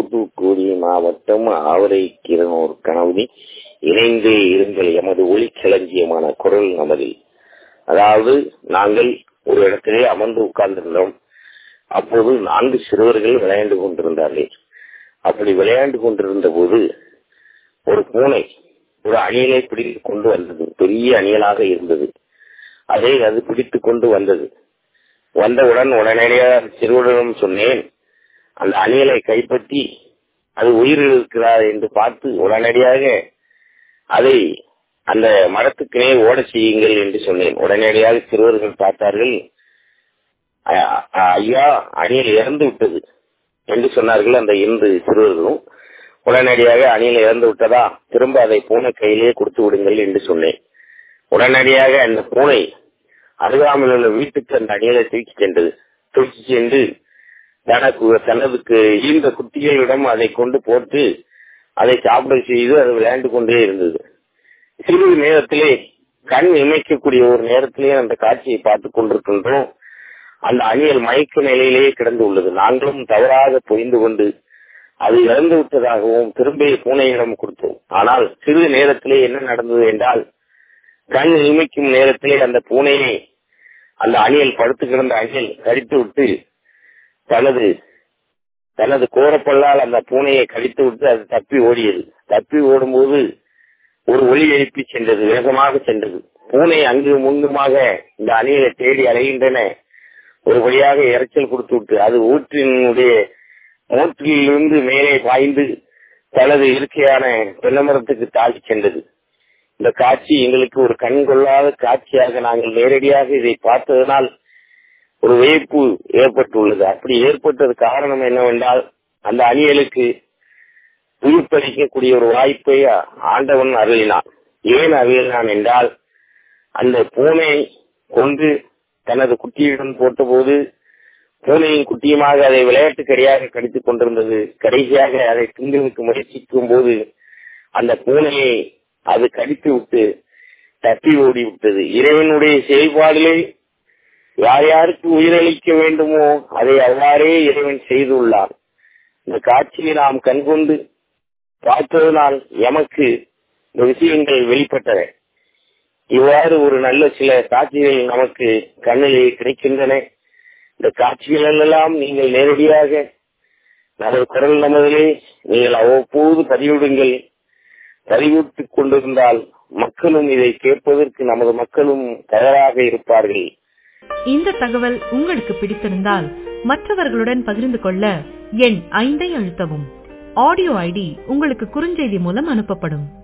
தூத்துக்குடி மாவட்டம் ஆவரைக்கிரனூர் கணவதி இணைந்தே இருங்கள் எமது ஒளிக்களஞ்சியமான குரல் நமதில் அதாவது நாங்கள் ஒரு இடத்திலே அமர்ந்து உட்கார்ந்திருந்தோம் அப்போது நான்கு சிறுவர்கள் விளையாண்டு கொண்டிருந்தார்கள் அப்படி விளையாண்டு கொண்டிருந்த போது ஒரு பூனை ஒரு அணியலை பிடித்துக் கொண்டு வந்தது பெரிய அணியலாக இருந்தது அதை அது பிடித்துக் கொண்டு வந்தது வந்தவுடன் உடனடியாக சிறுவனிடம் சொன்னேன் அந்த அணியலை கைப்பற்றி அது உயிர் இருக்கிறதா என்று பார்த்து உடனடியாக அதை அந்த மரத்துக்கு நேர் ஓட செய்யுங்கள் என்று சொன்னேன் உடனடியாக சிறுவர்கள் பார்த்தார்கள் ஐயா அணியல் இறந்து விட்டது என்று சொன்னார்கள் அந்த இன்று சிறுவர்களும் உடனடியாக அணியில் இறந்து விட்டதா திரும்ப அதை பூனை கையிலேயே கொடுத்து விடுங்கள் என்று சொன்னேன் உடனடியாக அந்த பூனை அருகாமையில் உள்ள வீட்டுக்கு அந்த அணியலை தூக்கி சென்றது தூக்கி சென்று தனக்கு தனதுக்கு ஈந்த குட்டிகளிடம் அதை கொண்டு போட்டு அதை சாப்பிட செய்து அது விளையாண்டு கொண்டே இருந்தது சிறிது நேரத்திலே கண் இமைக்கக்கூடிய ஒரு நேரத்திலே அந்த காட்சியை பார்த்துக் கொண்டிருக்கின்றோம் அந்த அணியல் மயக்க நிலையிலேயே கிடந்து உள்ளது நாங்களும் தவறாக புரிந்து கொண்டு அது இறந்து விட்டதாகவும் திரும்பிய பூனையிடம் கொடுத்தோம் ஆனால் சிறிது நேரத்திலே என்ன நடந்தது என்றால் கண் இமைக்கும் நேரத்திலே அந்த பூனையை அந்த அணியல் படுத்து கிடந்த அணியல் கடித்து விட்டு தனது தனது கோரப்பல்லால் அந்த பூனையை கடித்து விட்டு அது தப்பி ஓடியது தப்பி ஓடும்போது ஒரு ஒளி எழுப்பி சென்றது வேகமாக சென்றது பூனை அங்கு முங்குமாக இந்த அணியலை தேடி அலைகின்றன ஒரு வழியாக இறைச்சல் கொடுத்து விட்டு அது ஊற்றினுடைய மூற்றிலிருந்து மேலே பாய்ந்து தனது இருக்கையான பெண்ணமரத்துக்கு தாழ்த்தி சென்றது இந்த காட்சி எங்களுக்கு ஒரு கண் கொள்ளாத காட்சியாக நாங்கள் நேரடியாக இதை பார்த்ததனால் ஒரு வியப்பு ஏற்பட்டுள்ளது அப்படி ஏற்பட்டது காரணம் என்னவென்றால் அந்த அணியலுக்கு உயிர்ப்பளிக்கக்கூடிய ஒரு வாய்ப்பை ஆண்டவன் அருளினான் ஏன் அருளினான் என்றால் அந்த பூனை கொண்டு தனது குட்டியுடன் போட்டபோது பூனையின் குட்டியுமாக அதை விளையாட்டு கடியாக கடித்துக் கொண்டிருந்தது கடைசியாக அதை திங்களுக்கு முயற்சிக்கும் போது அந்த பூனையை அது கடித்து விட்டு தப்பி ஓடி விட்டது இறைவனுடைய செயல்பாடிலே யார் யாருக்கு உயிரளிக்க வேண்டுமோ அதை அவ்வாறே இறைவன் செய்துள்ளார் இந்த காட்சியை நாம் கண்கொண்டு பார்த்ததனால் எமக்கு இந்த விஷயங்கள் வெளிப்பட்டன இவ்வாறு ஒரு நல்ல சில காட்சிகள் நமக்கு கண்ணிலே கிடைக்கின்றன இந்த காட்சிகள் எல்லாம் நீங்கள் நேரடியாக நமது குரல் நமதிலே நீங்கள் அவ்வப்போது பதிவிடுங்கள் பதிவிட்டுக் கொண்டிருந்தால் மக்களும் இதை கேட்பதற்கு நமது மக்களும் தயாராக இருப்பார்கள் இந்த தகவல் உங்களுக்கு பிடித்திருந்தால் மற்றவர்களுடன் பகிர்ந்து கொள்ள எண் ஐந்தை அழுத்தவும் ஆடியோ ஐடி உங்களுக்கு குறுஞ்செய்தி மூலம் அனுப்பப்படும்